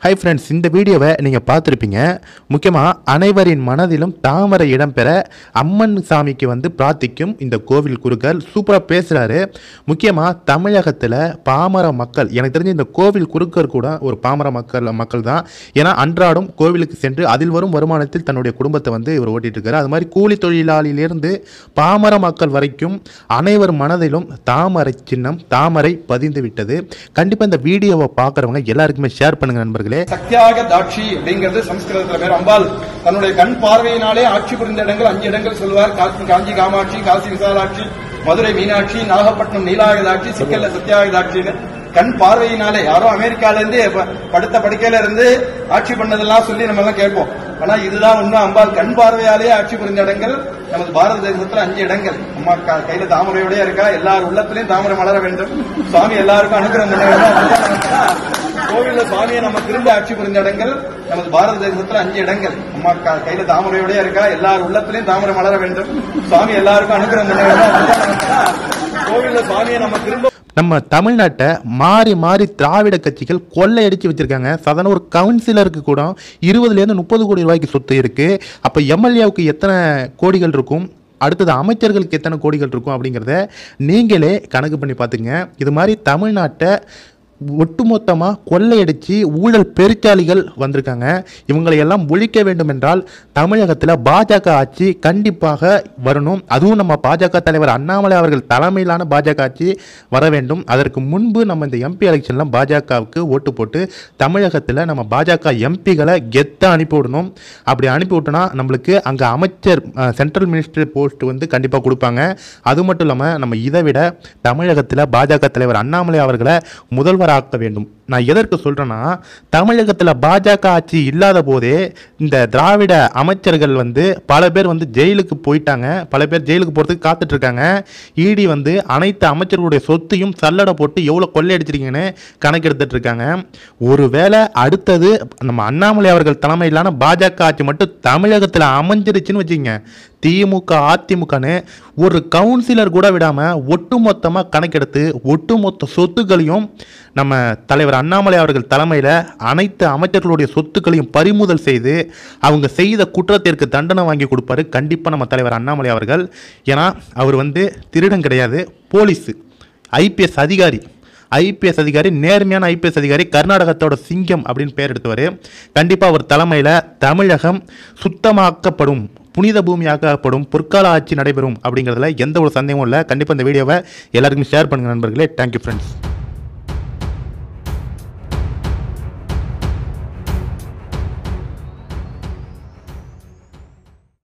hi friends இந்த வீடியோவை நீங்கள் பார்த்துருப்பீங்க முக்கியமாக அனைவரின் மனதிலும் தாமரை இடம்பெற அம்மன் சாமிக்கு வந்து பிரார்த்திக்கும் இந்த கோவில் குருக்கள் சூப்பராக பேசுகிறாரு முக்கியமாக தமிழகத்தில் பாமர மக்கள் எனக்கு தெரிஞ்ச இந்த கோவில் குருக்கர் கூட ஒரு பாமர மக்கள் மக்கள் தான் ஏன்னா அன்றாடம் கோவிலுக்கு சென்று அதில் வரும் வருமானத்தில் தன்னுடைய குடும்பத்தை வந்து இவர் ஓட்டிட்டு இருக்காரு அது மாதிரி கூலி தொழிலாளியிலிருந்து பாமர மக்கள் வரைக்கும் அனைவர் மனதிலும் தாமரை சின்னம் தாமரை பதிந்து விட்டது கண்டிப்பாக இந்த வீடியோவை பார்க்குறவங்க எல்லாருக்குமே ஷேர் பண்ணுங்க நண்பர்களே சத்தியாக தாட்சி அப்படிங்கிறது சம்ஸ்கிருதத்துல பேர் அம்பாள் தன்னுடைய கண் பார்வையினாலே ஆட்சி புரிந்த இடங்கள் அஞ்சு இடங்கள் சொல்வார் காசி காஞ்சி காமாட்சி காசி விசாலாட்சி மதுரை மீனாட்சி நாகப்பட்டினம் நீலாயுதாட்சி சிக்கல்ல சத்தியாயுதாட்சின்னு கண் பார்வையினாலே யாரோ அமெரிக்கால இருந்து ப- படுத்த படுக்கையில இருந்து ஆட்சி பண்ணதெல்லாம் சொல்லி நம்ம எல்லாம் கேட்போம் ஆனா இதுதான் உண்மை அம்பாள் கண் பார்வையாலே ஆட்சி புரிந்த இடங்கள் நமது பாரத தேசத்துல அஞ்சு இடங்கள் அம்மா க- கையில தாமரையோடய இருக்கா எல்லார் உள்ளத்திலையும் தாமரை மலர வேண்டும் சுவாமி எல்லாருக்கும் அனுகிரகம் பண்ண வேண்டும் அப்படிதான் நமக்கு கோவில்ல சுவாமியை நம்ம திரும்ப ஆட்சி புரிந்த இடங்கள் நமது பாரத தேசத்துல அஞ்சு இடங்கள் அம்மா க- கையில தாமரையோடய இருக்கா எல்லார் உள்ளத்திலையும் தாமரை மலர வேண்டும் சுவாமி எல்லாருக்கும் அனுகிரகம் பண்ண வேண்டும் அப்படிதான் நமக்கு கோவில்ல சுவாமியை நம்ம திரும்ப நம்ம தமிழ்நாட்டை மாறி மாறி திராவிட கட்சிகள் கொள்ளையடிச்சு வச்சிருக்காங்க சாதாரண ஒரு கவுன்சிலருக்கு கூட இருபதுலேருந்து முப்பது கோடி ரூபாய்க்கு சொத்து இருக்கு அப்போ எம்எல்ஏவுக்கு எத்தனை கோடிகள் இருக்கும் அடுத்தது அமைச்சர்களுக்கு எத்தனை கோடிகள் இருக்கும் அப்படிங்கிறத நீங்களே கணக்கு பண்ணி பார்த்துங்க இது மாதிரி தமிழ்நாட்டை ஒட்டுமொத்தமாக கொள்ளையடிச்சு ஊழல் பெருச்சாளிகள் வந்திருக்காங்க இவங்களை எல்லாம் ஒழிக்க வேண்டும் என்றால் தமிழகத்தில் பாஜக ஆட்சி கண்டிப்பாக வரணும் அதுவும் நம்ம பாஜக தலைவர் அண்ணாமலை அவர்கள் தலைமையிலான பாஜக ஆட்சி வர வேண்டும் அதற்கு முன்பு நம்ம இந்த எம்பி எலெக்ஷன்லாம் பாஜகவுக்கு ஓட்டு போட்டு தமிழகத்தில் நம்ம பாஜக எம்பிகளை கெத்தாக அனுப்பி விடணும் அப்படி அனுப்பி விட்டோன்னா நம்மளுக்கு அங்கே அமைச்சர் சென்ட்ரல் மினிஸ்டர் போஸ்ட் வந்து கண்டிப்பாக கொடுப்பாங்க அது மட்டும் இல்லாமல் நம்ம இதை விட தமிழகத்தில் பாஜக தலைவர் அண்ணாமலை அவர்களை முதல்வராக்க வேண்டும் நான் எதற்கு சொல்கிறேன்னா தமிழகத்தில் பாஜக ஆட்சி இல்லாத போதே இந்த திராவிட அமைச்சர்கள் வந்து பல பேர் வந்து ஜெயிலுக்கு போயிட்டாங்க பல பேர் ஜெயிலுக்கு போகிறதுக்கு காத்துட்டு இருக்காங்க இடி வந்து அனைத்து அமைச்சர்களுடைய சொத்தையும் சல்லடை போட்டு எவ்வளோ கொள்ளையடிச்சிருக்கீங்கன்னு கணக்கெடுத்துட்டு இருக்காங்க ஒருவேளை அடுத்தது நம்ம அண்ணாமலை அவர்கள் தலைமையிலான பாஜக ஆட்சி மட்டும் தமிழகத்தில் அமைஞ்சிருச்சுன்னு வச்சுக்கங்க திமுக அதிமுகன்னு ஒரு கவுன்சிலர் கூட விடாமல் ஒட்டுமொத்தமாக கணக்கெடுத்து ஒட்டுமொத்த சொத்துக்களையும் நம்ம தலைவர் அண்ணாமலை அவர்கள் தலைமையில் அனைத்து அமைச்சர்களுடைய சொத்துக்களையும் பறிமுதல் செய்து அவங்க செய்த குற்றத்திற்கு தண்டனை வாங்கி கொடுப்பாரு கண்டிப்பாக நம்ம தலைவர் அண்ணாமலை அவர்கள் ஏன்னா அவர் வந்து திருடன் கிடையாது போலீஸு ஐபிஎஸ் அதிகாரி ஐபிஎஸ் அதிகாரி நேர்மையான ஐபிஎஸ் அதிகாரி கர்நாடகத்தோட சிங்கம் அப்படின்னு பேர் எடுத்தவர் கண்டிப்பாக அவர் தலைமையில் தமிழகம் சுத்தமாக்கப்படும் புனித பூமியாக்கப்படும் பொற்கால ஆட்சி நடைபெறும் அப்படிங்கிறதுல எந்த ஒரு சந்தேகமும் இல்லை கண்டிப்பாக இந்த வீடியோவை எல்லாருக்கும் ஷேர் பண்ணுங்கள் நண்பர்களே தேங்க்யூ ஃப்ரெண்ட்ஸ்